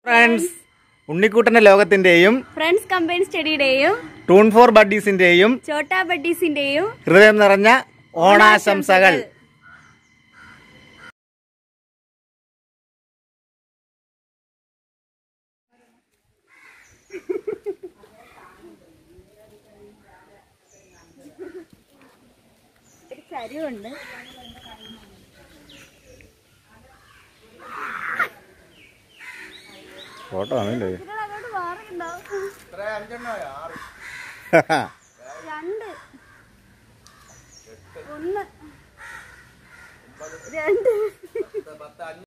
friends ഉണ്ണിക്കുട്ടന്റെ ലോകത്തിന്റെയും friends combine സ്റ്റഡിയുടെയും ടൂൺ ഫോർ ബഡീസിന്റെയും ചോട്ടാ ബഡീസിന്റെയും ഹൃദയം നിറഞ്ഞ ഓണാശംസകൾ ഒരു ചരിവുണ്ട് ഫോട്ടോ ആണല്ലേ അങ്ങോട്ട് മാറിണ്ടാവും രണ്ട് ഒന്ന് രണ്ട്